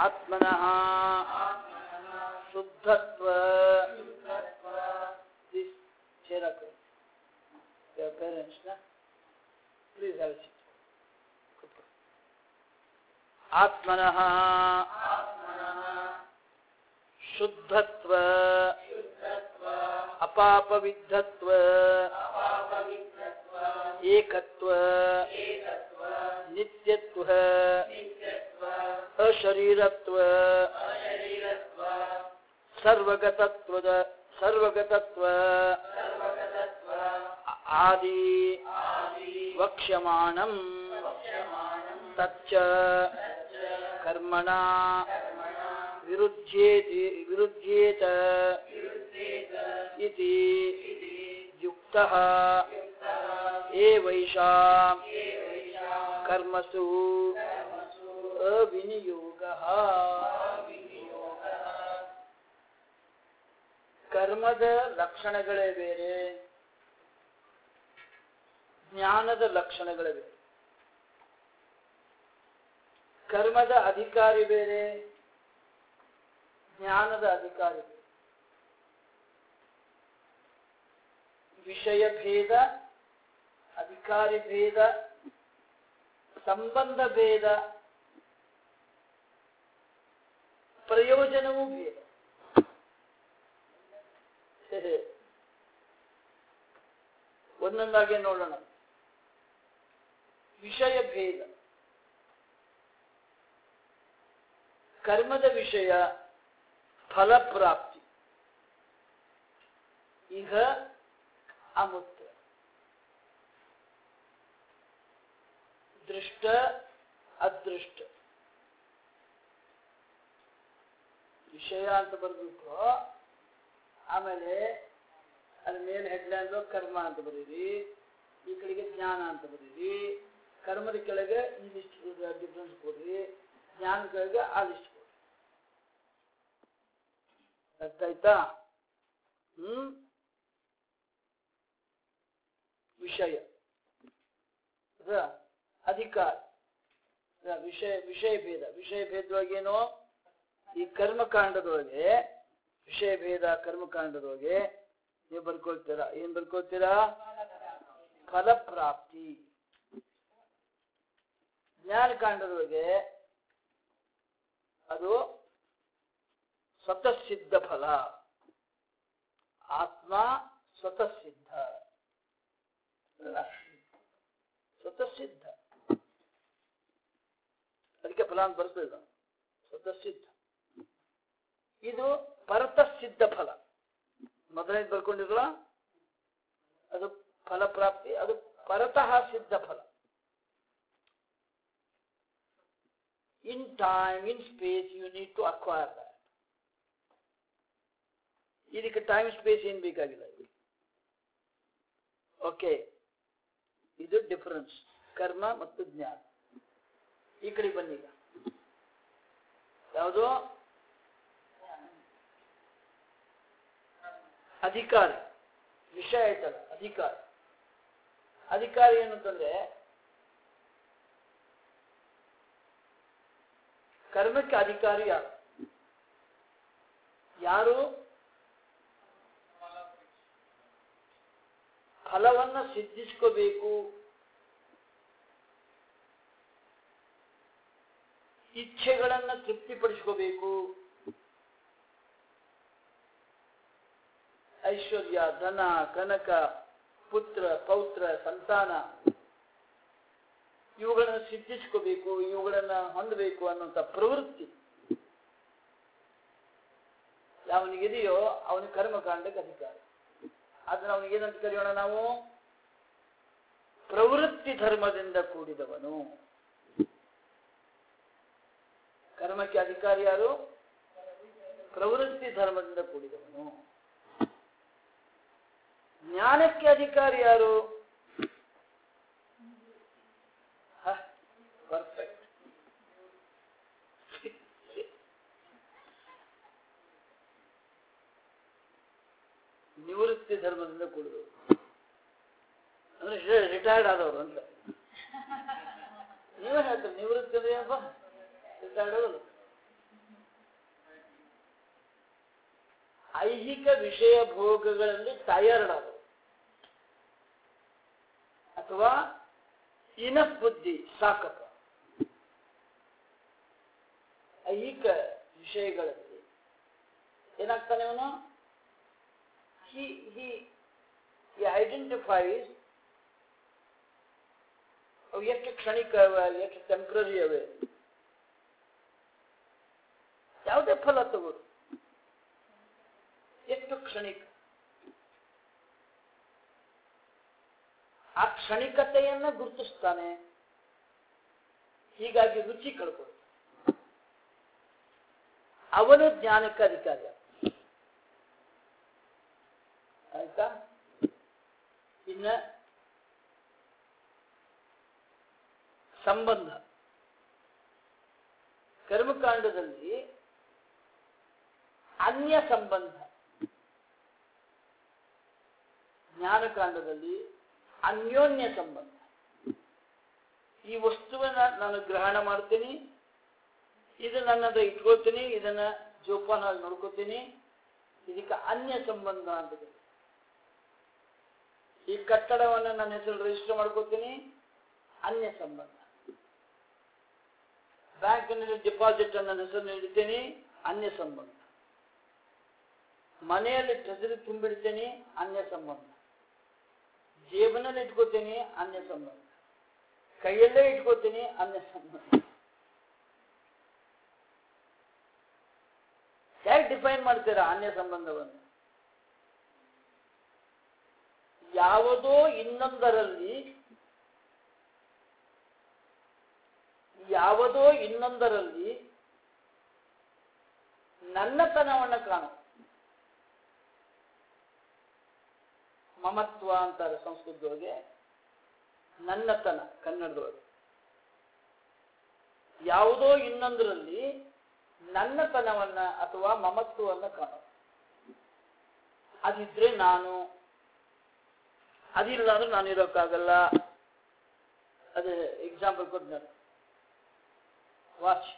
ಆತ್ಮನಃ ಶುದ್ಧತ್ವ Please cheer up your parents. Na? Please have a seat. ಕೂತ್ಕೊ. ಆತ್ಮನಃ ಶುದ್ಧತ್ವ ಅಪಾಪವಿದ್ಧತ್ವ ಏಕತ್ವ ನಿತ್ಯತ್ವ ಅಶರೀರತ್ವ ಸರ್ವಗತತ್ವದ ಸರ್ವಗತತ್ವ ಆದಿ ವಕ್ಷ್ಯಮಾಣಂ ತಚ್ಚ ಕರ್ಮಣ ವಿರುಧ್ಯೇತಿ ವಿರುಧ್ಯೇತ ಇತಿ ಯುಕ್ತಃ ಏವೈಷಾಂ ಕರ್ಮಸು ಅವಿನಿಯೋಗಃ ಕರ್ಮದ ಲಕ್ಷಣಗಳೇ ಬೇರೆ ಜ್ಞಾನದ ಲಕ್ಷಣಗಳೇ ಬೇರೆ ಕರ್ಮದ ಅಧಿಕಾರಿ ಬೇರೆ ಜ್ಞಾನದ ಅಧಿಕಾರಿ ಬೇರೆ ವಿಷಯ ಭೇದ ಅಧಿಕಾರಿ ಭೇದ ಸಂಬಂಧ ಭೇದ ಪ್ರಯೋಜನವೂ ಭೇದ ಒಂದೊಂದಾಗಿ ನೋಡೋಣ ವಿಷಯ ಭೇದ ಕರ್ಮದ ವಿಷಯ ಫಲಪ್ರಾಪ್ತಿ ಈಗ ಅಮೂತ್ರ ದೃಷ್ಟ ಅದೃಷ್ಟ ವಿಷಯ ಅಂತ ಬರ್ಬೇಕು ಆಮೇಲೆ ಅದ್ರ ಮೇಲೆ ಹೆಡ್ಲೈನ್ ಕರ್ಮ ಅಂತ ಬರೀರಿ ಈ ಕಡೆಗೆ ಜ್ಞಾನ ಅಂತ ಬರೀರಿ ಕರ್ಮದ ಕೆಳಗೆ ಈ ಲಿಸ್ಟ್ ಡಿಫ್ರೆನ್ಸ್ ಕೊಡ್ರಿ ಜ್ಞಾನ ಕೆಳಗೆ ಆ ಲಿಸ್ಟ್ ಕೊಡ್ರಿ ಅರ್ಥ ಆಯ್ತಾ ಹ್ಮ್ ವಿಷಯ ಹೌದಾ? ಅಧಿಕಾರ ಹೌದಾ? ವಿಷಯ ವಿಷಯ ಭೇದ ವಿಷಯ ಭೇದವಾಗೇನು ಈ ಕರ್ಮಕಾಂಡದೊಳಗೆ ವಿಷಯ ಭೇದ ಕರ್ಮಕಾಂಡದೊಳಗೆ ನೀವು ಬರ್ಕೊಳ್ತೀರಾ ಏನ್ ಬರ್ಕೊಳ್ತೀರಾ ಫಲಪ್ರಾಪ್ತಿ ಜ್ಞಾನಕಾಂಡದೊಳಗೆ ಅದು ಸ್ವತಃಸಿದ್ಧ ಫಲ ಆತ್ಮ ಸ್ವತಃಸಿದ್ಧ ಸ್ವತಃಸಿದ್ಧ ಅದಕ್ಕೆ ಫಲ ಅಂತ ಬರ್ತದೆ ಸ್ವತಃಸಿದ್ಧ ಇದು ಪರತಃಸಿದ್ಧ ಫಲ ಮೊದಲನೇದು ಬರ್ಕೊಂಡಿರಲ್ಲ ಅದು ಫಲಪ್ರಾಪ್ತಿ ಅದು ಪರತಃ ಸಿದ್ಧ ಫಲ in time in space you need to acquire that ಇದಕ್ಕೆ ಟೈಮ್ ಸ್ಪೇಸ್ ಏನ್ ಬೇಕಾಗಿಲ್ಲ ಓಕೆ ಇದು ಡಿಫರೆನ್ಸ್ ಕರ್ಮ ಮತ್ತು ಜ್ಞಾನ ಈ ಕಡೆ ಬನ್ನಿ ಈಗ ಯಾವುದು ಅಧಿಕಾರಿ ವಿಷಯ ಆಯ್ತಲ್ಲ ಅಧಿಕಾರಿ ಅಧಿಕಾರಿ ಏನಂತಂದ್ರೆ ಕರ್ಮಕ್ಕೆ ಅಧಿಕಾರಿ ಯಾರು ಯಾರು ಫಲವನ್ನ ಸಿದ್ಧಿಸ್ಕೋಬೇಕು ಇಚ್ಛೆಗಳನ್ನ ತೃಪ್ತಿಪಡಿಸ್ಕೋಬೇಕು ಐಶ್ವರ್ಯ ಧನ ಕನಕ ಪುತ್ರ ಪೌತ್ರ ಸಂತಾನ ಇವುಗಳನ್ನು ಸಿದ್ಧಿಸ್ಕೋಬೇಕು ಇವುಗಳನ್ನ ಹೊಂದಬೇಕು ಅನ್ನುವಂಥ ಪ್ರವೃತ್ತಿ ಯಾವನಿಗಿದೆಯೋ ಅವನ ಕರ್ಮಕಾಂಡಕ್ಕೆ ಅಧಿಕಾರ ಅದನ್ನ ಅವನಿಗೆ ಏನಂತ ಕರೆಯೋಣ ನಾವು ಪ್ರವೃತ್ತಿ ಧರ್ಮದಿಂದ ಕೂಡಿದವನು ಕರ್ಮಕ್ಕೆ ಅಧಿಕಾರಿ ಯಾರು ಪ್ರವೃತ್ತಿ ಧರ್ಮದಿಂದ ಕೂಡಿದವನು ಜ್ಞಾನಕ್ಕೆ ಅಧಿಕಾರಿ ಯಾರು ಪರ್ಫೆಕ್ಟ್ ನಿವೃತ್ತಿ ಧರ್ಮದಿಂದ ಕೂಡಿದವರು ಅಂದ್ರೆ ರಿಟೈರ್ಡ್ ಆದವರು ಅಂತ ನೀವೇ ಹೇಳ್ತಾರೆ ನಿವೃತ್ತಿ ಅಂದ್ರೆ ಏನಪ್ಪ ರಿಟೈರ್ಡ್ ಆದವರು ಐಹಿಕ ವಿಷಯ ಭೋಗಗಳಲ್ಲಿ ಟಯರ್ಡ್ ಅದು ಅಥವಾ ಇನಫ್ ಬುದ್ಧಿ ಸಾಕಪ್ಪ ಐಹಿಕ ವಿಷಯಗಳಲ್ಲಿ ಏನಾಗ್ತಾನೆ ಅವನು ಹಿ ಹಿ ಐಡೆಂಟಿಫೈಸ್ ಅವು ಎಷ್ಟು ಕ್ಷಣಿಕ ಅವ ಎಷ್ಟು ಟೆಂಪ್ರರಿ ಅವೆ ಯಾವುದೇ ಫಲ ತಗೋರು ಎಷ್ಟು ಕ್ಷಣಿಕ ಆ ಕ್ಷಣಿಕತೆಯನ್ನ ಗುರುತಿಸ್ತಾನೆ ಹೀಗಾಗಿ ರುಚಿ ಕಳ್ಕೊಳ್ತಾನೆ ಅವನು ಜ್ಞಾನಕ್ಕೆ ಅಧಿಕಾರಿ ಆಯ್ತಾ ಇನ್ನ ಸಂಬಂಧ ಕರ್ಮಕಾಂಡದಲ್ಲಿ ಅನ್ಯ ಸಂಬಂಧ ಜ್ಞಾನಕಾಂಡದಲ್ಲಿ ಅನ್ಯೋನ್ಯ ಸಂಬಂಧ ಈ ವಸ್ತುವನ್ನ ನಾನು ಗ್ರಹಣ ಮಾಡ್ತೀನಿ ಇದು ನನ್ನದ ಇಟ್ಕೋತೀನಿ ಇದನ್ನ ಜೋಪಾನಾಗಿ ನೋಡ್ಕೋತೀನಿ ಇದಕ್ಕೆ ಅನ್ಯ ಸಂಬಂಧ ಅಂತ ಕರೀತಾರೆ. ಈ ಕಟ್ಟಡವನ್ನ ನನ್ನ ಹೆಸರು ರಿಜಿಸ್ಟರ್ ಮಾಡ್ಕೋತೀನಿ ಅನ್ಯ ಸಂಬಂಧ ಬ್ಯಾಂಕಿನಲ್ಲಿ ಡಿಪಾಸಿಟ್ ನನ್ನ ಹೆಸರು ಇಡ್ತೀನಿ ಅನ್ಯ ಸಂಬಂಧ ಮನೆಯಲ್ಲಿ ಟ್ರೆಜರಿ ತುಂಬಿಡ್ತೀನಿ ಅನ್ಯ ಸಂಬಂಧ ಜೇಬನಲ್ಲಿ ಇಟ್ಕೋತೀನಿ ಅನ್ಯ ಸಂಬಂಧ ಕೈಯಲ್ಲೇ ಇಟ್ಕೋತೀನಿ ಅನ್ಯ ಸಂಬಂಧ ಹೇಗೆ ಡಿಫೈನ್ ಮಾಡ್ತೀರಾ ಅನ್ಯ ಸಂಬಂಧವನ್ನು ಯಾವುದೋ ಇನ್ನೊಂದರಲ್ಲಿ ಯಾವುದೋ ಇನ್ನೊಂದರಲ್ಲಿ ನನ್ನತನವನ್ನು ಕಾಣು ಮಮತ್ವ ಅಂತಾರೆ ಸಂಸ್ಕೃತದೊಳಗೆ ನನ್ನತನ ಕನ್ನಡದೊಳಗೆ ಯಾವುದೋ ಇನ್ನೊಂದರಲ್ಲಿ ನನ್ನತನವನ್ನ ಅಥವಾ ಮಮತ್ವವನ್ನ ಕಾಣು ಅದಿದ್ರೆ ನಾನು ಅದಿಲ್ಲ ಅಂದ್ರೆ ನಾನು ಇರೋಕ್ಕಾಗಲ್ಲ ಅದೇ ಎಕ್ಸಾಂಪಲ್ ಕೊಟ್ಟು ವಾಚ್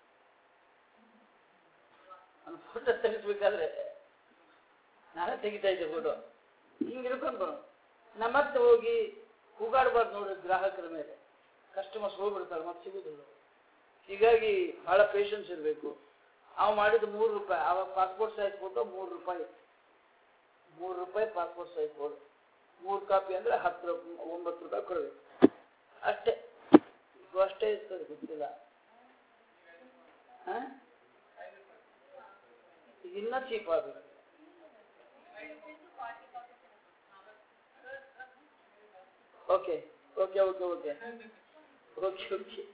ನಾನು ಫೋಟೋ ತೆಗಿಸ್ಬೇಕಾದ್ರೆ ನಾನೇ ತೆಗಿತಾ ಇದ್ದೆ ಫೋಟೋ ಹಿಂಗೆ ಇರ್ಕೊಂಡು ಬರೋ ನಾ ಮತ್ತೆ ಹೋಗಿ ಕೂಗಾಡಬಾರ್ದು ನೋಡಿ ಗ್ರಾಹಕರ ಮೇಲೆ ಕಸ್ಟಮರ್ಸ್ ಹೋಗ್ಬಿಡ್ತಾರೆ ಮತ್ತೆ ಸಿಗುದಿಲ್ಲ ಹೀಗಾಗಿ ಬಹಳ ಪೇಷನ್ಸ್ ಇರಬೇಕು ಅವ ಮಾಡಿದ ಮೂರು ರೂಪಾಯಿ ಅವ ಪಾಸ್ಪೋರ್ಟ್ ಸೈಜ್ ಫೋಟೋ ಮೂರು ರೂಪಾಯಿ ಮೂರು ರೂಪಾಯಿ ಪಾಸ್ಪೋರ್ಟ್ ಸೈಜ್ ಫೋಟೋ ಮೂರು ಕಾಪಿ ಅಂದ್ರೆ ಹತ್ತು ರೂಪಾಯಿ ಒಂಬತ್ತು ರೂಪಾಯಿ ಕೊಡಬೇಕು ಅಷ್ಟೇ ಇದು ಅಷ್ಟೇ ಇರ್ತದೆ ಗೊತ್ತಿಲ್ಲ ಹ? ಈಗ ಇನ್ನೂ ಚೀಪ್ ಆಗಬೇಕು okay okay okay okay okay okay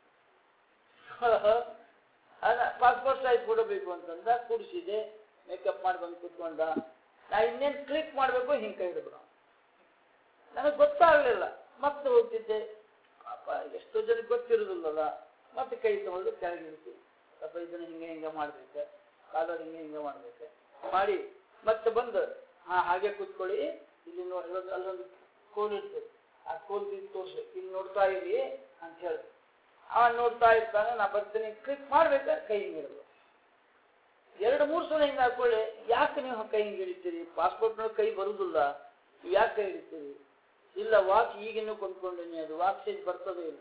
ಅಲ್ಲ ಪಾಸ್ಪೋರ್ಟ್ ಸೈಜ್ ಫೋಟೋ ಬೇಕು ಅಂತಂದ ಕೂಡಿಸಿದೆ ಮೇಕಪ್ ಮಾಡಿ ಬಂದು ಕೂತ್ಕೊಂಡ ನಾ ಇನ್ನೇನು ಕ್ಲಿಕ್ ಮಾಡಬೇಕು ಹಿಂಗೆ ಕೈ ಹಿಡಿದ್ರು ನನಗೆ ಗೊತ್ತಾಗಲಿಲ್ಲ ಮತ್ತೆ ಹೋಗ್ತಿದ್ದೆ ಪಾಪ ಎಷ್ಟೋ ಜನಕ್ಕೆ ಗೊತ್ತಿರೋದಿಲ್ಲಲ್ಲ ಮತ್ತೆ ಕೈ ತಗೊಂಡು ಕೆಳಗಿಳಿಸಿ ಪಾಪ ಇದನ್ನ ಹಿಂಗೆ ಹಿಂಗೆ ಮಾಡ್ಬೇಕು ಕಾಲರ್ ಹಿಂಗೆ ಹಿಂಗೆ ಮಾಡ್ಬೇಕು ಮಾಡಿ ಮತ್ತೆ ಬಂದು ಹಾ ಹಾಗೆ ಕೂತ್ಕೊಳ್ಳಿ ಇಲ್ಲಿ ನೋಡಿ ಇಲ್ಲೊಂದು ಅಲ್ಲೊಂದು ಕೋಲ್ ಇರ್ತದೆ ಆ ಕೋಲ್ ಇಲ್ಲಿ ತೋರಿಸ್ಬೇಕು ಇಲ್ಲಿ ನೋಡ್ತಾ ಇರಿ ಅಂತ ಹೇಳಿ ಅವ ನೋಡ್ತಾ ಇರ್ತಾನೆ ನಾ ಬರ್ತೀನಿ ಕ್ಲಿಕ್ ಮಾಡ್ಬೇಕು ಕೈ ಹಿಂಗೆ ಹಿಡಿದು ಎರಡು ಮೂರು ಸಲ ಹಿಂಗೆ ಹಾಕೊಳ್ಳಿ ಯಾಕೆ ನೀವು ಕೈ ಹಿಂಗೆ ಹಿಡಿತೀರಿ ಪಾಸ್ಪೋರ್ಟ್ನ ಕೈ ಬರುದಿಲ್ಲ ನೀವು ಯಾಕೆ ಕೈ ಹಿಡಿತೀರಿ ಇಲ್ಲ ವಾಚ್ ಈಗಿನ್ನೂ ಕೊಂಡ್ಕೊಂಡಿನಿ ಅದು ವಾಚ್ ಸೈಜ್ ಬರ್ತದೇ ಇಲ್ಲ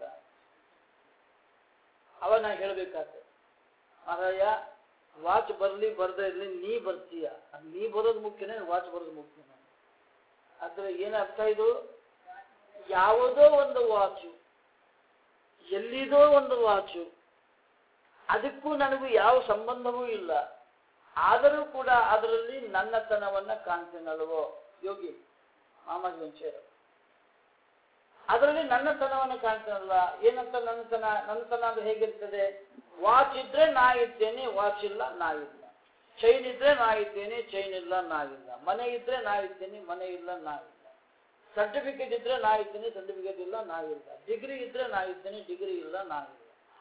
ಅವಾಗ ನಾ ಹೇಳ್ಬೇಕಾಗ್ತದೆ ಮಹಾರಾಯ ವಾಚ್ ಬರಲಿ ಬರ್ದೇ ಇರಲಿ ನೀ ಬರ್ತೀಯ ಅದು ನೀ ಬರೋದು ಮುಖ್ಯನೇ ವಾಚ್ ಬರೋದು ಮುಖ್ಯನೇ ಆದ್ರೆ ಏನು ಅರ್ಥ ಇದು ಯಾವುದೋ ಒಂದು ವಾಚು ಎಲ್ಲಿದೋ ಒಂದು ವಾಚು ಅದಕ್ಕೂ ನನಗೂ ಯಾವ ಸಂಬಂಧವೂ ಇಲ್ಲ ಆದರೂ ಕೂಡ ಅದರಲ್ಲಿ ನನ್ನತನವನ್ನ ಕಾಣ್ತೀನಲ್ವೋ ಯೋಗಿ ಮಾಮಾಜಿ ವಂಚೇರ ಅದರಲ್ಲಿ ನನ್ನತನವನ್ನು ಕಾಣ್ತೀನಲ್ಲ ಏನಂತ ನನ್ನತನ ನನ್ನತನ ಅಂದ್ರೆ ಹೇಗಿರ್ತದೆ ವಾಚ್ ಇದ್ರೆ ನಾ ಇದ್ದೇನೆ ವಾಚ್ ಇಲ್ಲ ನಾ ಇಲ್ಲ ಚೈನ್ ಇದ್ರೆ ನಾ ಇದ್ದೇನೆ ಚೈನ್ ಇಲ್ಲ ನಾ ಇಲ್ಲ ಮನೆ ಇದ್ರೆ ನಾ ಇದ್ದೇನೆ ಮನೆ ಇಲ್ಲ ನಾ ಇಲ್ಲ ಸರ್ಟಿಫಿಕೇಟ್ ಇದ್ರೆ ನಾ ಇದ್ದೇನೆ ಸರ್ಟಿಫಿಕೇಟ್ ಇಲ್ಲ ನಾ ಇಲ್ಲ ಡಿಗ್ರಿ ಇದ್ರೆ ನಾ ಇದ್ದೇನೆ ಡಿಗ್ರಿ ಇಲ್ಲ ನಾ ಇಲ್ಲ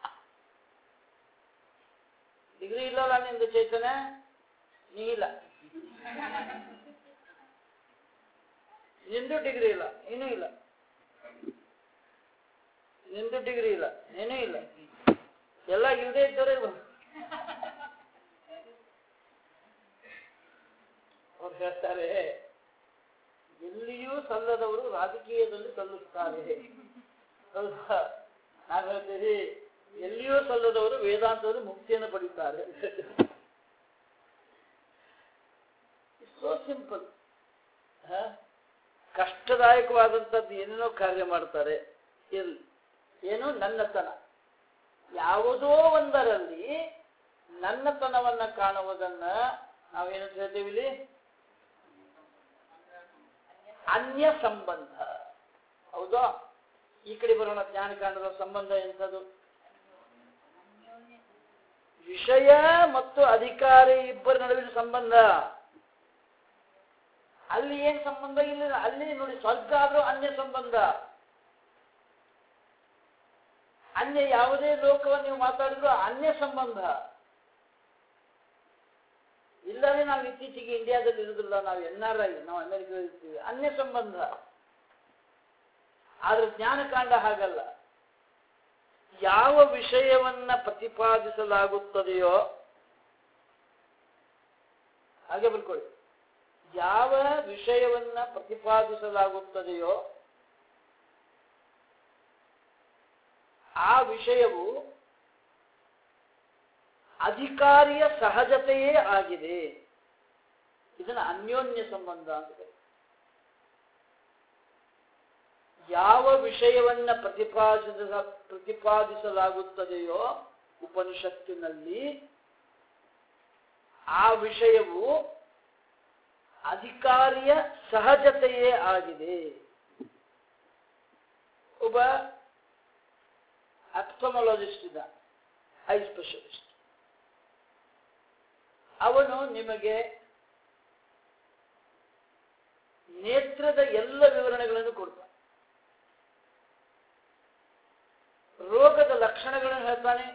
ಡಿಗ್ರಿ ಇಲ್ಲಲ್ಲ ನಿಂದು ಚೈತನ್ಯ ನೀ ಇಲ್ಲ ನಿಂದು ಡಿಗ್ರಿ ಇಲ್ಲ ಏನೂ ಇಲ್ಲ ನಿಂದು ಡಿಗ್ರಿ ಇಲ್ಲ ಏನೂ ಇಲ್ಲ ಎಲ್ಲ ಇಲ್ಲದೆ ಇದ್ದವರೇ ಇವರು ಅವ್ರು ಹೇಳ್ತಾರೆ ಎಲ್ಲಿಯೂ ಸಲ್ಲದವರು ರಾಜಕೀಯದಲ್ಲಿ ಸಲ್ಲುತ್ತಾರೆ ಹೌದಾ ನಾನು ಹೇಳ್ತೀರಿ ಎಲ್ಲಿಯೂ ಸಲ್ಲದವರು ವೇದಾಂತದಲ್ಲಿ ಮುಕ್ತಿಯನ್ನು ಪಡೀತಾರೆ ಸೋ ಸಿಂಪಲ್ ಕಷ್ಟದಾಯಕವಾದಂಥದ್ದು ಏನೇನೋ ಕಾರ್ಯ ಮಾಡ್ತಾರೆ ಇರ್ಲಿ ಏನು ನನ್ನತನ ಯಾವುದೋ ಒಂದರಲ್ಲಿ ನನ್ನತನವನ್ನ ಕಾಣುವುದನ್ನ ನಾವೇನಂತ ಹೇಳ್ತೀವಿ ಇಲ್ಲಿ ಅನ್ಯ ಸಂಬಂಧ ಹೌದಾ ಈ ಕಡೆ ಬರೋಣ ಜ್ಞಾನ ಕಾಣುವ ಸಂಬಂಧ ಎಂಥದ್ದು ವಿಷಯ ಮತ್ತು ಅಧಿಕಾರಿ ಇಬ್ಬರ ನಡುವಿನ ಸಂಬಂಧ ಅಲ್ಲಿ ಏನ್ ಸಂಬಂಧ ಇಲ್ಲ ಅಲ್ಲಿ ನೋಡಿ ಸ್ವರ್ಗ ಆದ್ರೂ ಅನ್ಯ ಸಂಬಂಧ ಅನ್ಯ ಯಾವುದೇ ಲೋಕವನ್ನು ನೀವು ಮಾತಾಡಿದ್ರು ಅನ್ಯ ಸಂಬಂಧ ಇಲ್ಲದೆ ನಾವು ಇತ್ತೀಚೆಗೆ ಇಂಡಿಯಾದಲ್ಲಿ ಇರುವುದಿಲ್ಲ ನಾವು ಎನ್ ಆರ್ ಐ ನಾವು ಅಮೆರಿಕ ಇರ್ತೀವಿ ಅನ್ಯ ಸಂಬಂಧ ಆದ್ರೆ ಜ್ಞಾನಕಾಂಡ ಹಾಗಲ್ಲ ಯಾವ ವಿಷಯವನ್ನ ಪ್ರತಿಪಾದಿಸಲಾಗುತ್ತದೆಯೋ ಹಾಗೆ ಬರ್ಕೊಳ್ಳಿ ಯಾವ ವಿಷಯವನ್ನ ಪ್ರತಿಪಾದಿಸಲಾಗುತ್ತದೆಯೋ ಆ ವಿಷಯವು ಅಧಿಕಾರಿಯ ಸಹಜತೆಯೇ ಆಗಿದೆ ಇದನ್ನ ಅನ್ಯೋನ್ಯ ಸಂಬಂಧ ಅಂತ ಕರೀತಾರೆ. ಯಾವ ವಿಷಯವನ್ನ ಪ್ರತಿಪಾದಿಸ ಪ್ರತಿಪಾದಿಸಲಾಗುತ್ತದೆಯೋ ಉಪನಿಷತ್ತಿನಲ್ಲಿ ಆ ವಿಷಯವು ಅಧಿಕಾರಿಯ ಸಹಜತೆಯೇ ಆಗಿದೆ ಒಬ್ಬ ಅಪ್ಥಮೊಲಜಿಸ್ಟ್ ಇದ್ದ ಐ ಸ್ಪೆಷಲಿಸ್ಟ್ ಅವನು ನಿಮಗೆ ನೇತ್ರದ ಎಲ್ಲ ವಿವರಣೆಗಳನ್ನು ಕೊಡ್ತಾನೆ ರೋಗದ ಲಕ್ಷಣಗಳನ್ನು ಹೇಳ್ತಾನೆ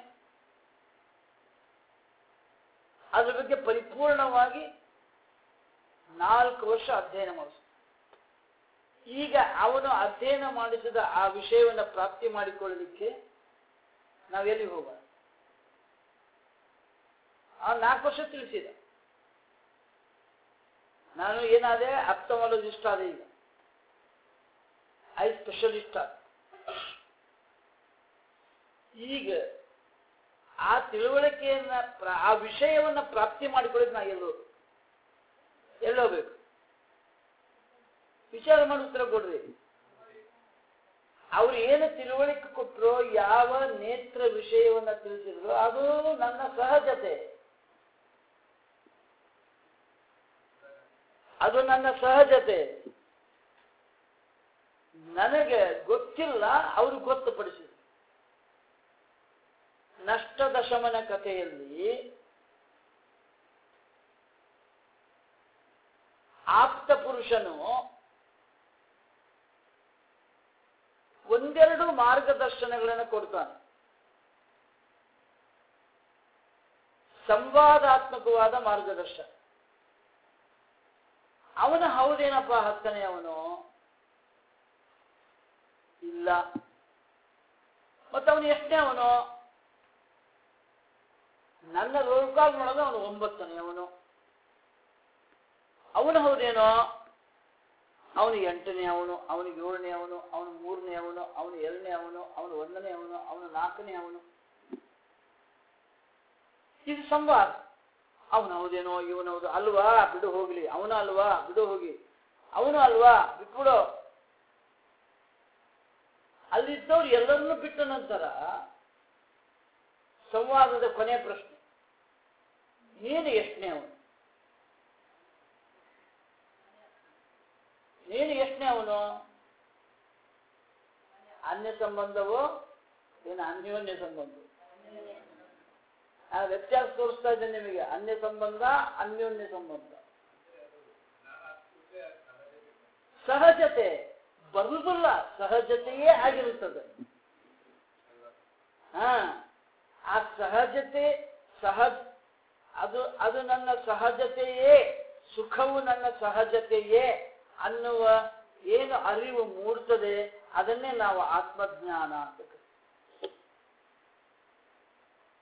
ಅದ್ರ ಬಗ್ಗೆ ಪರಿಪೂರ್ಣವಾಗಿ ನಾಲ್ಕು ವರ್ಷ ಅಧ್ಯಯನ ಮಾಡಿಸ್ತಾನೆ ಈಗ ಅವನು ಅಧ್ಯಯನ ಮಾಡಿಸಿದ ಆ ವಿಷಯವನ್ನು ಪ್ರಾಪ್ತಿ ಮಾಡಿಕೊಳ್ಳಲಿಕ್ಕೆ ನಾವೆಲ್ಲಿ ಹೋಗೋಣ ಆ ನಾಲ್ಕು ವರ್ಷ ತಿಳಿಸಿದ ನಾನು ಏನಾದೆ ಅಪ್ತಮಾಲಜಿಸ್ಟ್ ಆದ ಈಗ ಐ ಸ್ಪೆಷಲಿಸ್ಟ್ ಆದ ಈಗ ಆ ತಿಳುವಳಿಕೆಯನ್ನ ಪ್ರ- ಆ ವಿಷಯವನ್ನ ಪ್ರಾಪ್ತಿ ಮಾಡಿಕೊಳ್ಳಿಕ್ಕೆ ನಾ ಎಲ್ಲೋ ಎಲ್ಲೋಗ್ಬೇಕು ವಿಚಾರ ಮಾಡಿ ಉತ್ತರ ಕೊಡ್ರಿ ಅವ್ರು ಏನು ತಿಳುವಳಿಕೆ ಕೊಟ್ಟರು ಯಾವ ನೇತ್ರ ವಿಷಯವನ್ನ ತಿಳಿಸಿದ್ರು ಅದು ನನ್ನ ಸಹಜತೆ ಅದು ನನ್ನ ಸಹಜತೆ ನನಗೆ ಗೊತ್ತಿಲ್ಲ ಅವರು ಗೊತ್ತುಪಡಿಸಿದ್ರು ನಷ್ಟದ ಶಮನ ಕಥೆಯಲ್ಲಿ ಆಪ್ತ ಪುರುಷನು ಒಂದೆರಡು ಮಾರ್ಗದರ್ಶನಗಳನ್ನು ಕೊಡ್ತಾನೆ ಸಂವಾದಾತ್ಮಕವಾದ ಮಾರ್ಗದರ್ಶನ ಅವನ ಹೌದೇನಪ್ಪ ಹತ್ತನೇ ಅವನು ಇಲ್ಲ ಮತ್ತೆ ಅವನು ಎಷ್ಟನೇ ಅವನು ನನ್ನ ರೋಲ್ ಕಾಲ್ ಮಾಡೋದು ಅವನು ಒಂಬತ್ತನೇ ಅವನು ಅವನು ಹೌದೇನೋ ಅವನು ಎಂಟನೇ ಅವನು ಅವನು ಏಳನೇ ಅವನು ಅವನು ಮೂರನೇ ಅವನು ಅವನು ಎರಡನೇ ಅವನು ಅವನು ಒಂದನೇ ಅವನು ಅವನು ನಾಲ್ಕನೇ ಅವನು ಇದು ಸಂವಾದ ಅವನು ಹೌದೇನೋ ಇವನು ಹೌದು ಅಲ್ವಾ ಬಿಡು ಹೋಗ್ಲಿ ಅವನು ಅಲ್ವಾ ಬಿಡು ಹೋಗಿ ಅವನು ಅಲ್ವಾ ಬಿಟ್ಬಿಡು ಅಲ್ಲಿದ್ದವ್ರು ಎಲ್ಲರನ್ನೂ ಬಿಟ್ಟ ನಂತರ ಸಂವಾದದ ಕೊನೆ ಪ್ರಶ್ನೆ ನೀನು ಎಷ್ಟನೇ ಅವನು ನೀನು ಎಷ್ಟನೇ ಅವನು ಅನ್ಯ ಸಂಬಂಧವೋ ಏನು ಅನ್ಯೋನ್ಯ ಸಂಬಂಧ ಆ ವ್ಯತ್ಯಾಸ ತೋರಿಸ್ತಾ ಇದ್ದೇನೆ ನಿಮಗೆ ಅನ್ಯ ಸಂಬಂಧ ಅನ್ಯೋನ್ಯ ಸಂಬಂಧ ಸಹಜತೆ ಬರುವುದಿಲ್ಲ ಸಹಜತೆಯೇ ಆಗಿರುತ್ತದೆ ಹಾ ಆ ಸಹಜತೆ ಸಹಜ ಅದು ಅದು ನನ್ನ ಸಹಜತೆಯೇ ಸುಖವು ನನ್ನ ಸಹಜತೆಯೇ ಅನ್ನುವ ಏನು ಅರಿವು ಮೂಡ್ತದೆ ಅದನ್ನೇ ನಾವು ಆತ್ಮಜ್ಞಾನ ಅಂತ ಕರೀತೀವಿ.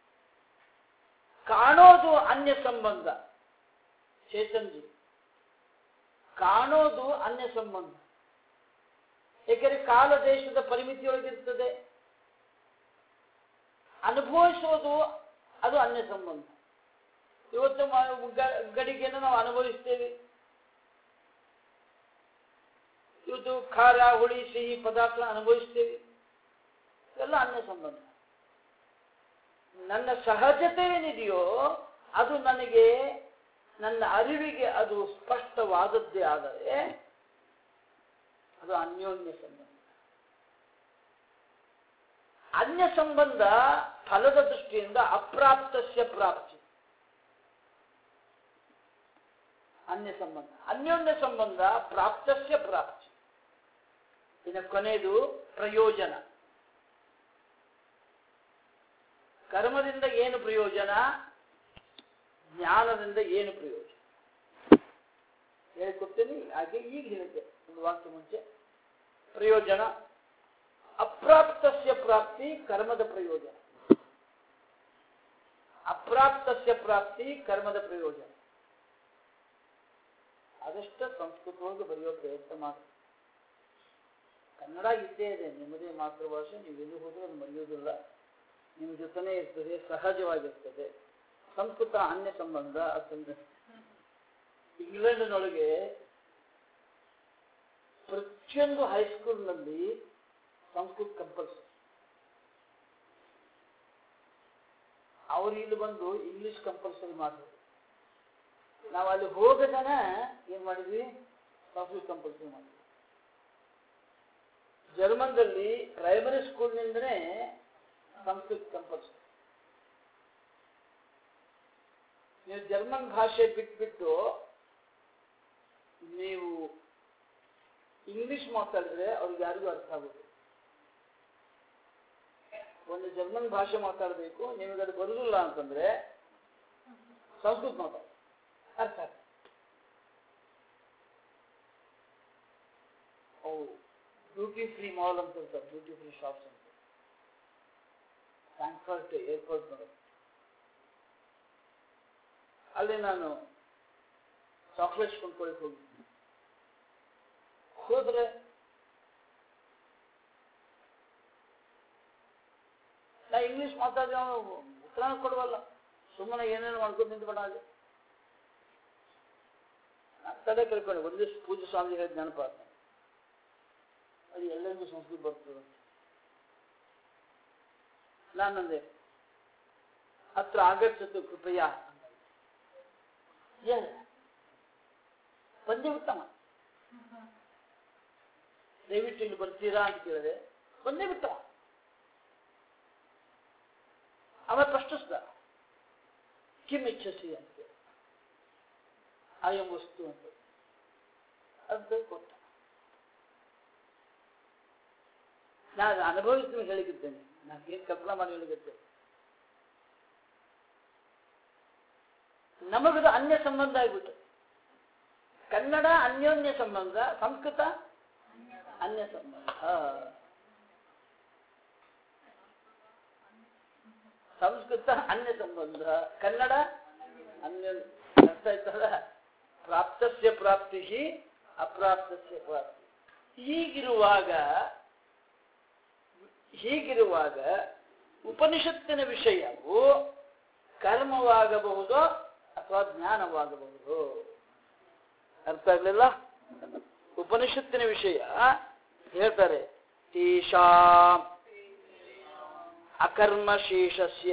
ಕಾಣೋದು ಅನ್ಯ ಸಂಬಂಧ ಚೇತನ್ಜಿ ಕಾಣೋದು ಅನ್ಯ ಸಂಬಂಧ ಏಕೆಂದರೆ ಕಾಲ ದೇಶದ ಪರಿಮಿತಿಯೊಳಗಿರ್ತದೆ ಅನುಭವಿಸೋದು ಅದು ಅನ್ಯ ಸಂಬಂಧ ಇವತ್ತು ಮ- ಗ- ಗಡಿಗೆಯನ್ನು ನಾವು ಅನುಭವಿಸ್ತೇವೆ ಇವತ್ತು ಖಾರ ಹುಳಿ ಸಿಹಿ ಪದಾರ್ಥ ಅನುಭವಿಸ್ತೇವೆ ಎಲ್ಲ ಅನ್ಯ ಸಂಬಂಧ ನನ್ನ ಸಹಜತೆ ಏನಿದೆಯೋ ಅದು ನನಗೆ ನನ್ನ ಅರಿವಿಗೆ ಅದು ಸ್ಪಷ್ಟವಾದದ್ದೇ ಆದರೆ ಅದು ಅನ್ಯೋನ್ಯ ಸಂಬಂಧ ಅನ್ಯ ಸಂಬಂಧ ಫಲದ ದೃಷ್ಟಿಯಿಂದ ಅಪ್ರಾಪ್ತಸ್ಯ ಪ್ರಾಪ್ತಿ ಅನ್ಯ ಸಂಬಂಧ ಅನ್ಯೋನ್ಯ ಸಂಬಂಧ ಪ್ರಾಪ್ತಸ್ಯ ಪ್ರಾಪ್ತಿ ಇನ್ನು ಕೊನೆಯದು ಪ್ರಯೋಜನ ಕರ್ಮದಿಂದ ಏನು ಪ್ರಯೋಜನ ಜ್ಞಾನದಿಂದ ಏನು ಪ್ರಯೋಜನ ಹೇಳ್ಕೊಡ್ತೇನೆ ಹಾಗೆ ಈಗ ಹೇಳಿದ್ದೆ ಒಂದು ವಾಕ್ಯ ಮುಂಚೆ ಪ್ರಯೋಜನ ಅಪ್ರಾಪ್ತಸ್ಯ ಪ್ರಾಪ್ತಿ ಕರ್ಮದ ಪ್ರಯೋಜನ ಅಪ್ರಾಪ್ತಸ್ಯ ಪ್ರಾಪ್ತಿ ಕರ್ಮದ ಪ್ರಯೋಜನ ಆದಷ್ಟು ಸಂಸ್ಕೃತವಾಗಿ ಬರೆಯೋ ಪ್ರಯತ್ನ ಮಾಡಿ ಕನ್ನಡ ಇದ್ದೇ ಇದೆ ನಿಮ್ಮದೇ ಮಾತೃಭಾಷೆ ನೀವು ಎಲ್ಲಿ ಹೋದ್ರೂ ಅದು ಮರೆಯೋದಿಲ್ಲ ನಿಮ್ಮ ಜೊತೆನೇ ಇರ್ತದೆ ಸಹಜವಾಗಿರ್ತದೆ ಸಂಸ್ಕೃತ ಅನ್ಯ ಸಂಬಂಧ ಅಂತಂದ್ರೆ ಇಂಗ್ಲೆಂಡಿನೊಳಗೆ ಪ್ರತಿಯೊಂದು ಹೈಸ್ಕೂಲ್ನಲ್ಲಿ ಸಂಸ್ಕೃತ ಕಂಪಲ್ಸರಿ ಅವ್ರು ಇಲ್ಲಿ ಬಂದು ಇಂಗ್ಲಿಷ್ ಕಂಪಲ್ಸರಿ ಮಾಡಿದ್ರು ನಾವು ಅಲ್ಲಿ ಹೋಗದನ ಏನ್ ಮಾಡಿದ್ವಿ ಸಂಸ್ಕೃತ ಕಂಪಲ್ಸರಿ ಮಾಡಿದ್ವಿ ಜರ್ಮನ್ದಲ್ಲಿ ಪ್ರೈಮರಿ ಸ್ಕೂಲ್ನಿಂದನೇ ಸಂಸ್ಕೃತ ಕಂಪಲ್ಸರಿ ನೀವು ಜರ್ಮನ್ ಭಾಷೆ ಬಿಟ್ಬಿಟ್ಟು ನೀವು ಇಂಗ್ಲಿಷ್ ಮಾತಾಡಿದ್ರೆ ಅವ್ರಿಗೆ ಯಾರಿಗೂ ಅರ್ಥ ಆಗುತ್ತೆ ಒಂದು ಜರ್ಮನ್ ಭಾಷೆ ಮಾತಾಡಬೇಕು ನಿಮಗೆ ಅದು ಬರುದಿಲ್ಲ ಅಂತಂದ್ರೆ ಸಂಸ್ಕೃತ ಮಾತಾಡಿ ಅರ್ಥ ಆಗ್ತದೆ ಅವು ಡ್ಯೂಟಿ ಫ್ರೀ ಮಾಲ್ ಅಂತ ಇರ್ತಾರೆ ಡ್ಯೂಟಿ ಫ್ರೀ ಶಾಪ್ಸ್ ಅಂತ ಫ್ರಾಂಕ್ಫರ್ಟ್ ಏರ್ಪೋರ್ಟ್ ನೋಡಿ ಅಲ್ಲಿ ನಾನು ಚಾಕ್ಲೇಟ್ಸ್ ಕೊಂಡ್ಕೊಳಕ್ ಹೋಗಿದ್ದೆ ಹೋದ್ರೆ ನಾ ಇಂಗ್ಲಿಷ್ ಮಾತಾಡಿದ್ರೆ ಅವನು ಉತ್ತರ ಕೊಡುವಲ್ಲ ಸುಮ್ಮನೆ ಏನೇನು ಮಾಡ್ಕೊಂಡು ನಿಂತ್ಬೇಡ ಅಲ್ಲಿ ನಾನ್ ತಲೆ ಕೇಳ್ಕೊಂಡೆ ಒಂದಿಷ್ಟು ಪೂಜೆ ಸ್ವಾಮಿ ಹೇಳಿದ ನೆನಪ ಅದು ಎಲ್ಲರಿಗೂ ಸಂಸ್ಕೃತ ಬರ್ತದೆ ನಾನಂದೆ ಹತ್ರ ಆಗಚ್ಚತ್ತು ಕೃಪಯ ಏನ ಬಂದೇ ಬಿಟ್ಟಮ್ಮ ದಯವಿಟ್ಟು ಇಲ್ಲಿ ಬರ್ತೀರಾ ಅಂತ ಕೇಳಿದೆ ಬಂದೇ ಬಿಟ್ಟವ ಅವ ಪ್ರಶ್ನಿಸ್ದ ಕಿಮ್ ಇಚ್ಛಸಿ ಅಂತ ಕೇಳಿ ಅಯಂ ವಸ್ತು ಅಂತ ಅದು ಕೊಟ್ಟ ನಾನು ಅನುಭವಿಸಿ ಹೇಳಿಕಿದ್ದೇನೆ ನಾನು ಏನು ಕಲ್ಪನಾ ಮಾಡಿ ಹೇಳಿಕಿದ್ದೇನೆ ನಮಗದು ಅನ್ಯ ಸಂಬಂಧ ಆಗ್ಬಿಟ್ಟು ಕನ್ನಡ ಅನ್ಯೋನ್ಯ ಸಂಬಂಧ ಸಂಸ್ಕೃತ ಅನ್ಯ ಸಂಬಂಧ ಸಂಸ್ಕೃತ ಅನ್ಯ ಸಂಬಂಧ ಕನ್ನಡ ಅನ್ಯ ಅರ್ಥ ಆಯ್ತಲ್ಲ ಪ್ರಾಪ್ತಸ್ಯ ಪ್ರಾಪ್ತಿ ಅಪ್ರಾಪ್ತಸ್ಯ ಪ್ರಾಪ್ತಿ ಹೀಗಿರುವಾಗ ಹೀಗಿರುವಾಗ ಉಪನಿಷತ್ತಿನ ವಿಷಯವು ಕರ್ಮವಾಗಬಹುದು ಅಥವಾ ಜ್ಞಾನವಾಗಬಹುದು ಅರ್ಥ ಆಗ್ಲಿಲ್ಲ ಉಪನಿಷತ್ತಿನ ವಿಷಯ ಹೇಳ್ತಾರೆ ತೇಷಾಂ ಅಕರ್ಮಶೇಷಸ್ಯ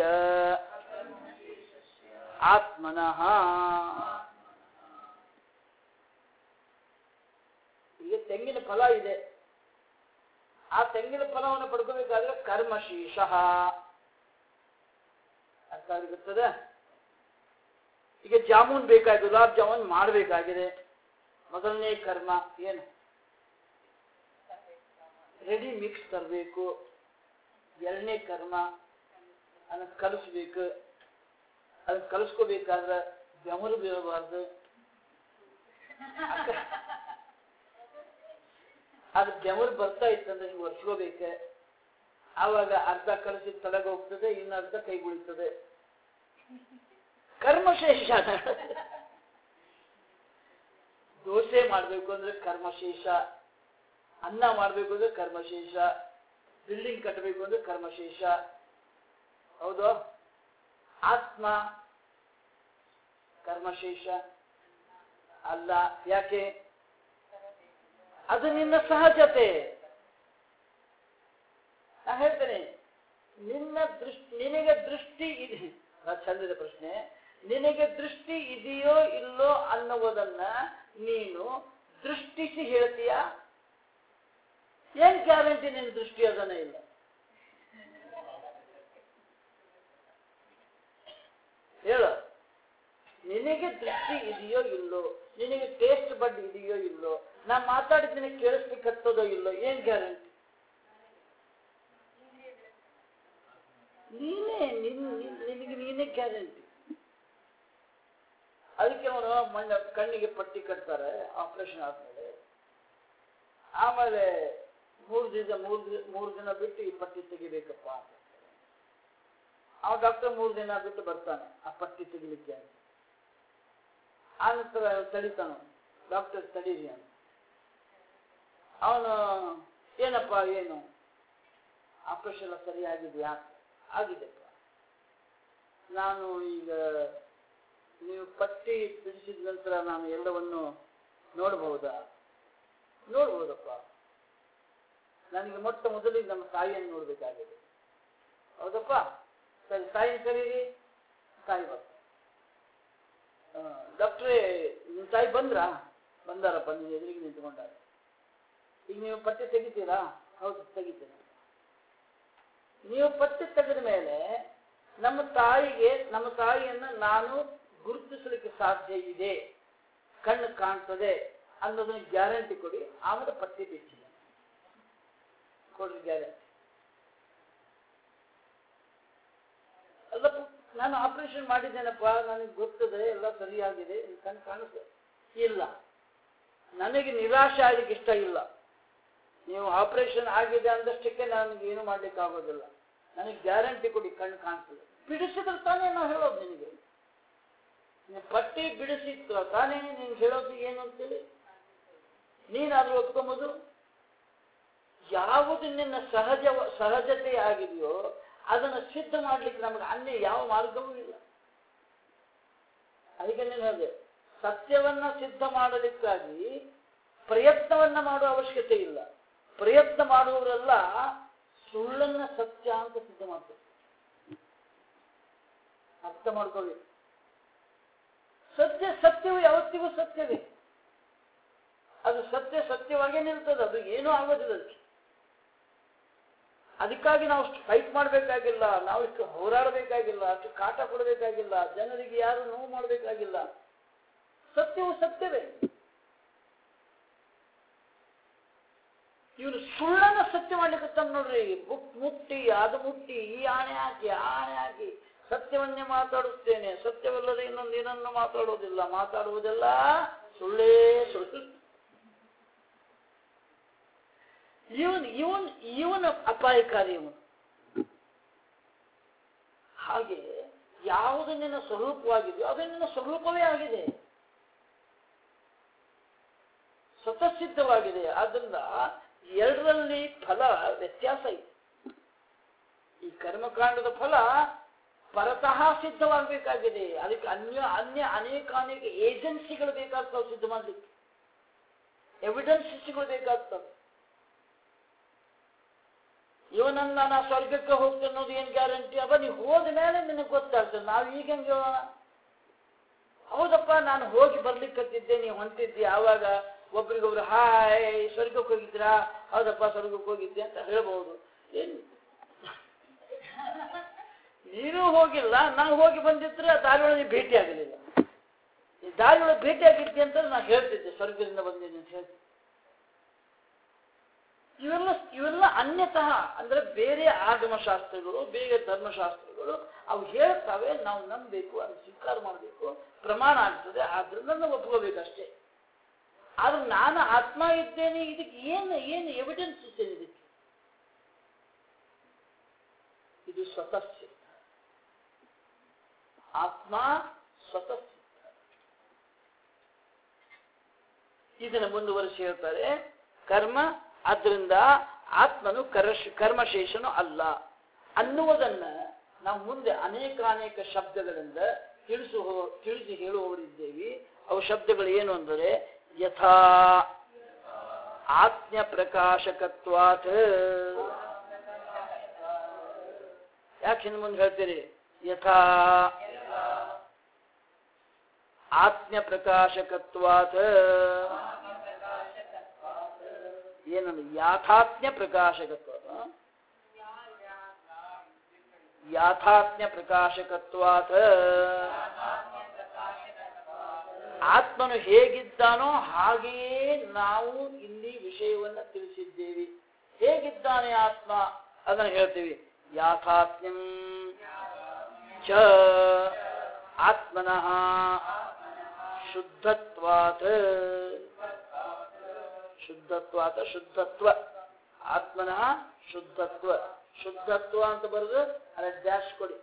ಆತ್ಮನಃ ಈಗ ತೆಂಗಿನ ಫಲ ಇದೆ ಆ ತೆಂಗಿನ ಫಲವನ್ನು ಪಡ್ಕೋಬೇಕಾದ್ರೆ ಕರ್ಮಶೇಷ ಅರ್ಥ ಆಗುತ್ತದೆ ಈಗ ಜಾಮೂನ್ ಬೇಕಾಗಿದೆ ಗುಲಾಬ್ ಜಾಮೂನ್ ಮಾಡಬೇಕಾಗಿದೆ ಮೊದಲನೇ ಕರ್ಮ ಏನು ರೆಡಿ ಮಿಕ್ಸ್ ತರಬೇಕು ಎರಡನೇ ಕರ್ಮ ಅದನ್ನ ಕಲಿಸ್ಬೇಕು ಅದನ್ನ ಕಲಿಸ್ಕೋಬೇಕಾದ್ರೆ ಬೆಮರು ಬೀಳಬಾರ್ದು ಅದು ಬೆಮರು ಬರ್ತಾ ಇತ್ತಂದ್ರೆ ನೀವು ಒರ್ಸ್ಕೋಬೇಕು ಆವಾಗ ಅರ್ಧ ಕಲಸಿ ತಲೆಗೆ ಹೋಗ್ತದೆ ಇನ್ನು ಅರ್ಧ ಕೈ ಉಳಿತದೆ ಕರ್ಮಶೇಷ ದೋಸೆ ಮಾಡಬೇಕು ಅಂದ್ರೆ ಕರ್ಮಶೇಷ ಅನ್ನ ಮಾಡಬೇಕು ಅಂದ್ರೆ ಕರ್ಮಶೇಷ ಬಿಲ್ಡಿಂಗ್ ಕಟ್ಟಬೇಕು ಅಂದ್ರೆ ಕರ್ಮಶೇಷ ಹೌದು ಆತ್ಮ ಕರ್ಮಶೇಷ ಅಲ್ಲ ಯಾಕೆ ಅದು ನಿನ್ನ ಸಹಜತೆ ನಾ ಹೇಳ್ತೇನೆ ನಿನ್ನ ದೃಷ್ಟಿ ನಿನಗೆ ದೃಷ್ಟಿ ಇದೆ ಅದು ಚಂದದ ಪ್ರಶ್ನೆ ನಿನಗೆ ದೃಷ್ಟಿ ಇದೆಯೋ ಇಲ್ಲೋ ಅನ್ನುವುದನ್ನ ನೀನು ದೃಷ್ಟಿಸಿ ಹೇಳ್ತೀಯಾ ಏನ್ ಗ್ಯಾರಂಟಿ ನಿನ್ನ ದೃಷ್ಟಿ ಅದನ್ನ ಇಲ್ಲ ಹೇಳು ನಿನಗೆ ದೃಷ್ಟಿ ಇದೆಯೋ ಇಲ್ಲೋ ನಿನಗೆ ಟೇಸ್ಟ್ ಬಡ್ ಇದೆಯೋ ಇಲ್ಲೋ ನಾ ಮಾತಾಡಿದ್ದೀನಿ ಕೇಳಿಸ್ಲಿಕ್ಕೆ ಹತ್ತೋದೋ ಇಲ್ಲೋ ಏನ್ ಗ್ಯಾರಂಟಿ ನೀನೇ ನಿನ್ ನಿನ್- ನಿನಗೆ ನೀನೇ ಗ್ಯಾರಂಟಿ ಅದಕ್ಕೆ ಅವನು ಮಣ್ಣ ಕಣ್ಣಿಗೆ ಪಟ್ಟಿ ಕಟ್ತಾರೆ ಆಪರೇಷನ್ ಆದ್ಮೇಲೆ ಆಮೇಲೆ ಮೂರು ದಿನ ಮೂರು ದಿನ ಮೂರು ದಿನ ಬಿಟ್ಟು ಈ ಪಟ್ಟಿ ತೆಗಿಬೇಕಪ್ಪ ಅಂತ ಆ ಡಾಕ್ಟರ್ ಮೂರು ದಿನ ಬಿಟ್ಟು ಬರ್ತಾನೆ ಆ ಪಟ್ಟಿ ತೆಗಿಲಿಕ್ಕೆ ಅಂತ ಆ ನಂತರ ತಡಿತಾನ ಡಾಕ್ಟರ್ ತಡೀರಿ ಅಂತ ಅವನು ಏನಪ್ಪ ಏನು ಆಪರೇಷನ್ ಎಲ್ಲ ಸರಿಯಾಗಿದೆಯಾ ಆಗಿದೆಪ್ಪ ನಾನು ಈಗ ನೀವು ಪಟ್ಟಿ ಬಿಡಿಸಿದ ನಂತರ ನಾನು ಎಲ್ಲವನ್ನು ನೋಡಬಹುದಾ ನೋಡ್ಬೋದಪ್ಪ ನನಗೆ ಮೊಟ್ಟ ಮೊದಲಿಗೆ ನಮ್ಮ ತಾಯಿಯನ್ನು ನೋಡಬೇಕಾಗಿದೆ ಹೌದಪ್ಪ ಸರಿ ತಾಯಿನ ಕರೀರಿ ತಾಯಿ ಬರ್ತಾರೆ ಡಾಕ್ಟ್ರೇ ನಿಮ್ಮ ತಾಯಿ ಬಂದ್ರಾ ಬಂದಾರಪ್ಪ ನೀವು ಎದುರಿಗೆ ನಿಂತ್ಕೊಂಡಾರ ಈಗ ನೀವು ಪಟ್ಟಿ ತೆಗಿತೀರಾ ಹೌದು ತೆಗಿತೀನಿ ನೀವು ಪಟ್ಟಿ ತೆಗೆದ ಮೇಲೆ ನಮ್ಮ ತಾಯಿಗೆ ನಮ್ಮ ತಾಯಿಯನ್ನು ನಾನು ಗುರುತಿಸಲಿಕ್ಕೆ ಸಾಧ್ಯ ಇದೆ ಕಣ್ಣು ಕಾಣ್ತದೆ ಅನ್ನೋದನ್ನ ಗ್ಯಾರಂಟಿ ಕೊಡಿ ಆಮೇಲೆ ಪಟ್ಟಿ ಬಿಚ್ಚಿ ಕೊಡ್ರಿ ಗ್ಯಾರಂಟಿ ಅಲ್ಲಪ್ಪ ನಾನು ಆಪರೇಷನ್ ಮಾಡಿದ್ದೇನಪ್ಪ ನನಗೆ ಗೊತ್ತದೆ ಎಲ್ಲ ಸರಿಯಾಗಿದೆ ನಿನ್ ಕಣ್ಣು ಕಾಣಿಸ್ತದೆ ಇಲ್ಲ ನನಗೆ ನಿರಾಶೆ ಆಗ್ಲಿಕ್ಕೆ ಇಷ್ಟ ಇಲ್ಲ ನೀವು ಆಪರೇಷನ್ ಆಗಿದೆ ಅಂದಷ್ಟಕ್ಕೆ ನನಗೆ ಏನು ಮಾಡ್ಲಿಕ್ಕೆ ಆಗೋದಿಲ್ಲ ನನಗೆ ಗ್ಯಾರಂಟಿ ಕೊಡಿ ಕಣ್ಣು ಕಾಣ್ತದೆ ಬಿಡಿಸಿದ್ರೆ ತಾನೇ ನಾವು ಹೇಳೋದು ನಿನಗೆ ನೀನು ಪಟ್ಟಿ ಬಿಡಿಸಿತ್ತು ತಾನೇ ನೀನು ಹೇಳೋದು ಏನು ಅಂತೇಳಿ ನೀನಾದ್ರೂ ಒಪ್ಕೊಂಬೋದು ಯಾವುದು ನಿನ್ನ ಸಹಜ ಸಹಜತೆ ಆಗಿದೆಯೋ ಅದನ್ನು ಸಿದ್ಧ ಮಾಡ್ಲಿಕ್ಕೆ ನಮಗೆ ಅನ್ಯ ಯಾವ ಮಾರ್ಗವೂ ಇಲ್ಲ ಅದಕ್ಕೆ ನೀನು ಹೇಳಿದೆ ಸತ್ಯವನ್ನ ಸಿದ್ಧ ಮಾಡಲಿಕ್ಕಾಗಿ ಪ್ರಯತ್ನವನ್ನ ಮಾಡುವ ಅವಶ್ಯಕತೆ ಇಲ್ಲ ಪ್ರಯತ್ನ ಮಾಡುವವರೆಲ್ಲ ಸುಳ್ಳನ್ನ ಸತ್ಯ ಅಂತ ಸಿದ್ಧ ಮಾಡ್ತಾರೆ ಅರ್ಥ ಮಾಡ್ಕೊಳ್ಳಿ ಸತ್ಯ ಸತ್ಯವು ಯಾವತ್ತಿಗೂ ಸತ್ಯವೇ ಅದು ಸತ್ಯ ಸತ್ಯವಾಗೇ ನಿಲ್ತದೆ ಅದು ಏನೂ ಆಗೋದಿಲ್ಲ ಅದಕ್ಕೆ ಅದಕ್ಕಾಗಿ ನಾವು ಅಷ್ಟು ಫೈಟ್ ಮಾಡಬೇಕಾಗಿಲ್ಲ ನಾವು ಇಷ್ಟು ಹೋರಾಡಬೇಕಾಗಿಲ್ಲ ಅಷ್ಟು ಕಾಟ ಕೊಡಬೇಕಾಗಿಲ್ಲ ಜನರಿಗೆ ಯಾರು ನೋವು ಮಾಡಬೇಕಾಗಿಲ್ಲ ಸತ್ಯವು ಸತ್ಯವೇ ಇವನು ಸುಳ್ಳನ್ನ ಸತ್ಯ ಮಾಡ್ಲಿಕ್ಕೆ ನೋಡ್ರಿ ಬುಕ್ ಮುಟ್ಟಿ ಅದು ಮುಟ್ಟಿ ಈ ಆಣೆ ಹಾಕಿ ಆ ಆಣೆ ಹಾಕಿ ಸತ್ಯವನ್ನೇ ಮಾತಾಡುತ್ತೇನೆ ಸತ್ಯವಲ್ಲದೆ ಇನ್ನೊಂದು ಏನನ್ನು ಮಾತಾಡುವುದಿಲ್ಲ ಮಾತಾಡುವುದೆಲ್ಲ ಸುಳ್ಳೇ ಸುಳ್ಳು ಇವನ್ ಇವನ್ ಇವನ ಅಪಾಯಕಾರಿ ಇವನು ಹಾಗೆ ಯಾವುದು ನಿನ್ನ ಸ್ವರೂಪವಾಗಿದೆಯೋ ಅದು ನಿನ್ನ ಸ್ವರೂಪವೇ ಆಗಿದೆ ಸ್ವತಃಸಿದ್ಧವಾಗಿದೆ ಆದ್ರಿಂದ ಎರಡರಲ್ಲಿ ಫಲ ವ್ಯತ್ಯಾಸ ಇದೆ ಈ ಕರ್ಮಕಾಂಡದ ಫಲ ಪರತಃ ಸಿದ್ಧವಾಗಬೇಕಾಗಿದೆ ಅದಕ್ಕೆ ಅನ್ಯ ಅನ್ಯ ಅನೇಕ ಅನೇಕ ಏಜೆನ್ಸಿಗಳು ಬೇಕಾಗ್ತವೆ ಸಿದ್ಧ ಮಾಡಲಿಕ್ಕೆ ಎವಿಡೆನ್ಸಸ್ಗಳು ಬೇಕಾಗ್ತವೆ ಇವನನ್ನ ನಾ ಸ್ವರ್ಗಕ್ಕೆ ಹೋಗ್ತೇನೆ ಅನ್ನೋದು ಏನ್ ಗ್ಯಾರಂಟಿ ಅಪ್ಪ ನೀವು ಹೋದ ಮೇಲೆ ನಿನಗೆ ಗೊತ್ತಾಗ್ತದೆ ನಾವು ಈಗ ಹೆಂಗೆ ಹೇಳೋಣ ಹೌದಪ್ಪ ನಾನು ಹೋಗಿ ಬರ್ಲಿಕ್ಕತ್ತಿದ್ದೆ ನೀವು ಹೊಂಟಿದ್ದೆ ಆವಾಗ ಒಬ್ರಿಗೊಬ್ರು ಹಾಯ್ ಸ್ವರ್ಗಕ್ಕೆ ಹೋಗಿದ್ರಾ ಹೌದಪ್ಪ ಸ್ವರ್ಗಕ್ಕೆ ಹೋಗಿದ್ದೆ ಅಂತ ಹೇಳ್ಬಹುದು ಏನು ನೀನು ಹೋಗಿಲ್ಲ ನಾನು ಹೋಗಿ ಬಂದಿದ್ರೆ ದಾರಿಯೊಳಗೆ ಭೇಟಿ ಆಗಲಿಲ್ಲ ಈ ದಾರಿಯೊಳಗೆ ಭೇಟಿ ಆಗಿದ್ದೆ ಅಂತ ನಾನು ಹೇಳ್ತಿದ್ದೆ ಸ್ವರ್ಗದಿಂದ ಬಂದಿದ್ದೆ ಅಂತ ಹೇಳ್ತಿದ್ದೆ ಇವೆಲ್ಲ ಇವೆಲ್ಲ ಅನ್ಯತಃ ಅಂದ್ರೆ ಬೇರೆ ಆಗಮಶಾಸ್ತ್ರಗಳು ಬೇರೆ ಧರ್ಮಶಾಸ್ತ್ರಗಳು ಅವು ಹೇಳ್ತವೆ ನಾವು ನಂಬಬೇಕು ಅದು ಸ್ವೀಕಾರ ಮಾಡಬೇಕು ಪ್ರಮಾಣ ಆಗ್ತದೆ ಆದ್ರಿಂದ ನಾವು ಒಪ್ಕೋಬೇಕಷ್ಟೇ ಆದ್ರೆ ನಾನು ಆತ್ಮ ಇದ್ದೇನೆ ಇದಕ್ಕೆ ಏನು ಏನು ಎವಿಡೆನ್ಸ್ ಇದ್ದೇನೆ ಇದಕ್ಕೆ ಇದು ಸ್ವತಃ ಸಿದ್ಧ ಆತ್ಮ ಸ್ವತಃ ಸಿದ್ಧ ಇದನ್ನು ಮುಂದುವರಿಸಿ ಹೇಳ್ತಾರೆ ಕರ್ಮ ಆದ್ದರಿಂದ ಆತ್ಮನು ಕರ್ಶ ಕರ್ಮಶೇಷನು ಅಲ್ಲ ಅನ್ನುವುದನ್ನ ನಾವು ಮುಂದೆ ಅನೇಕ ಅನೇಕ ಶಬ್ದಗಳಿಂದ ತಿಳಿಸು ತಿಳಿಸಿ ಹೇಳುವವರಿದ್ದೇವೆ ಅವು ಶಬ್ದಗಳು ಏನು ಅಂದರೆ ಯಥಾ ಆಜ್ಞ ಪ್ರಕಾಶಕತ್ವಾತ್ ಯಾಕೆ ಹಿಂದೆ ಮುಂದೆ ಹೇಳ್ತೀರಿ ಯಥಾ ಆಜ್ಞ ಪ್ರಕಾಶಕತ್ವಾತ್ ಏನಂದ್ರೆ ಯಾಥಾತ್ಮ್ಯ ಪ್ರಕಾಶಕತ್ವ ಯಾಥಾತ್ಮ್ಯ ಪ್ರಕಾಶಕತ್ವಾತ್ ಆತ್ಮನು ಹೇಗಿದ್ದಾನೋ ಹಾಗೆಯೇ ನಾವು ಇಲ್ಲಿ ವಿಷಯವನ್ನ ತಿಳಿಸಿದ್ದೇವೆ ಹೇಗಿದ್ದಾನೆ ಆತ್ಮ ಅದನ್ನು ಹೇಳ್ತೀವಿ ಯಾಥಾತ್ಮ್ಯಂ ಚ ಆತ್ಮನಃ ಶುದ್ಧತ್ವಾತ್ ಶುದ್ಧತ್ವಾತ ಶುದ್ಧತ್ವ ಆತ್ಮನಃ ಶುದ್ಧತ್ವ ಶುದ್ಧತ್ವ ಅಂತ ಬರೆದು ಅದ್ರ ಡ್ಯಾಶ್ ಕೊಡಿ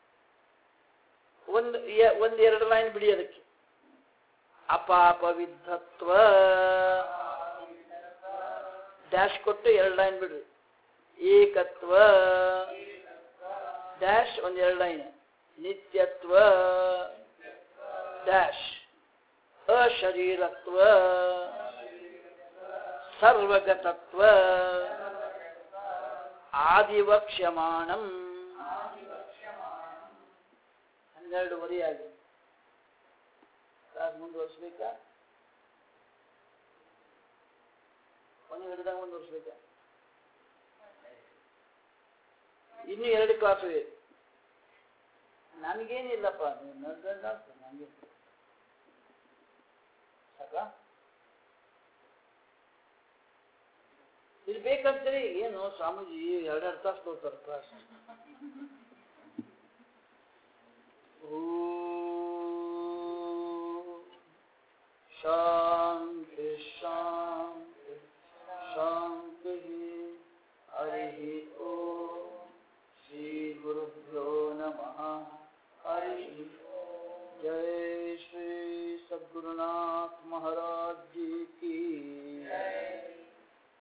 ಒಂದು ಎ- ಒಂದ್ ಎರಡು ಲೈನ್ ಬಿಡಿ ಅದಕ್ಕೆ ಅಪಾಪವಿದ್ಧತ್ವ ಡ್ಯಾಶ್ ಕೊಟ್ಟು ಎರಡು ಲೈನ್ ಬಿಡ್ರಿ ಏಕತ್ವ ಡ್ಯಾಶ್ ಒಂದ್ ಎರಡು ಲೈನ್ ನಿತ್ಯತ್ವ ಡ್ಯಾಶ್ ಅಶರೀರತ್ವ ಸರ್ವಗತತ್ವ ಆದಿವಕ್ಷ್ಯಮಾಣಂ ಹನ್ನೆರಡುವರೆ ಆಗಿದೆ ಕ್ಲಾಸ್ ಮುಂದುವರಿಸ್ಬೇಕಾ ಒಂದು ಹಿಡಿದಾಗ ಮುಂದುವರಿಸ್ಬೇಕಾ ಇನ್ನು ಎರಡು ಕ್ಲಾಸ್ ಇವೆ ನನಗೇನಿಲ್ಲಪ್ಪ ನೀವು ನಡ್ದಂಗೆ ಆಗ್ತದೆ ನನಗೆ ಸಾಕಾ ಇದು ಬೇಕಂತೀರಿ ಏನು ಸ್ವಾಮೀಜಿ ಎರಡೆರಡು ತಾಸು ತೋರ್ತಾರೆ ಕ್ಲಾಸ್ ಶಾಂತಿ ಶಾಂತಿ ಶಾಂತಿ ಹರಿ ಓಂ ಶ್ರೀ ಗುರುಭ್ಯೋ ನಮಃ ಹರಿ ಜಯ ಶ್ರೀ ಸದ್ಗುರುನಾಥ ಮಹಾರಾಜ್